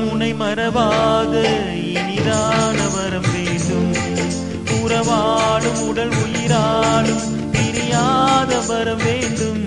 உனை மறவாத இனிதான வரம் வேண்டும் உறவாடும் உடல் உயிராலும் பிரியாத வரம் வேண்டும்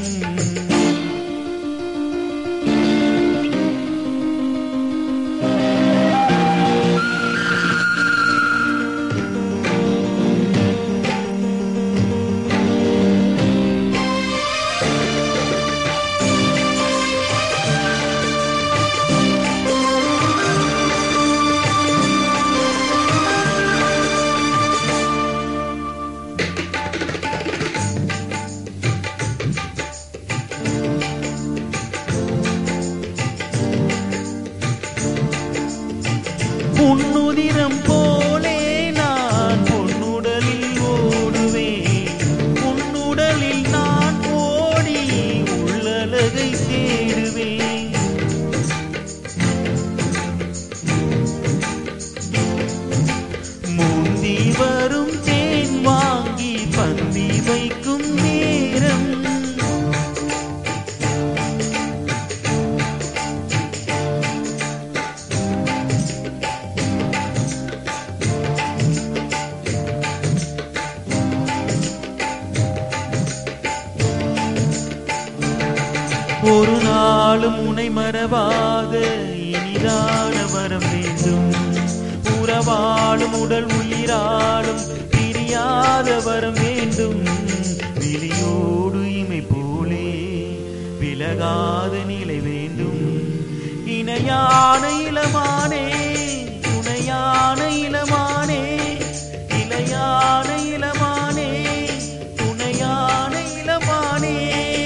பொன்னுதிரம் போலே நான் பொன்னுடலில் ஓடுவேன் பொன்னுடலில் நான் ஓடி உள்ளழகை தேடுவேன் முந்தி வரும் தேன் வாங்கி பந்தி வைக்கும் நேரம் ஒரு நாளும் உனை மறவாத இனிதான வரம் வேண்டும் உறவாடும் உடல் உயிராலும் பிரியாத வரம் வேண்டும் விழியோடு இமை போலே விலகாத நிலை வேண்டும் இணையான இளமானே துணையான இளமானே இளையான இளமானே துணையான இளமானே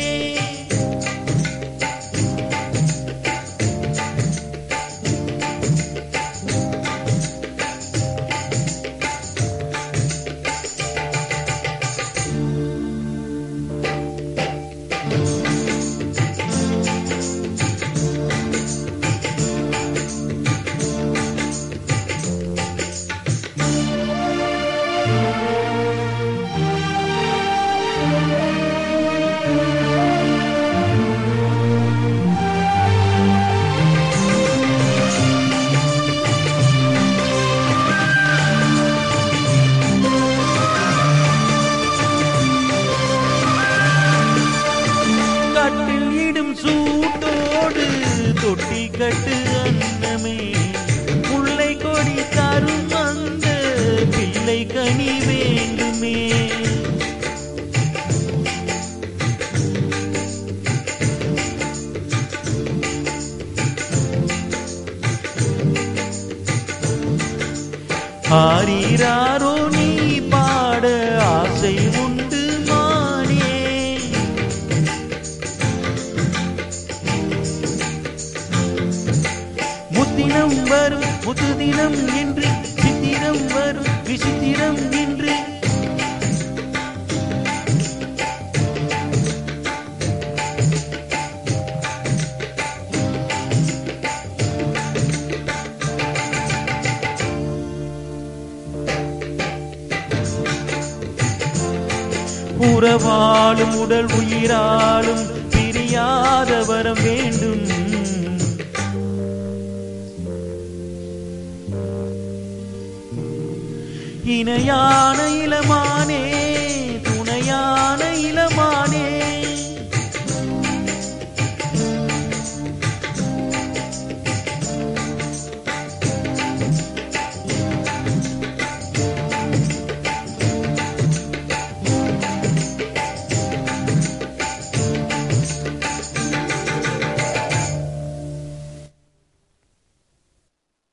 கட்டில் இடும் சூட்டோடு தொட்டி கட்டு அன்னமே முல்லை கொடி தரும் அந்த பிள்ளை கனி வேண்டுமே ஆரீராரோ நீ பாட ஆசை உண்டு மானே முத்தினம் வரும் முத்துதினம் என்று சித்திரம் வரும் விசித்திரம் என்று உறவாலும் உடல் உயிராலும் பிரியாத வரம் வேண்டும் இணையான இளமானே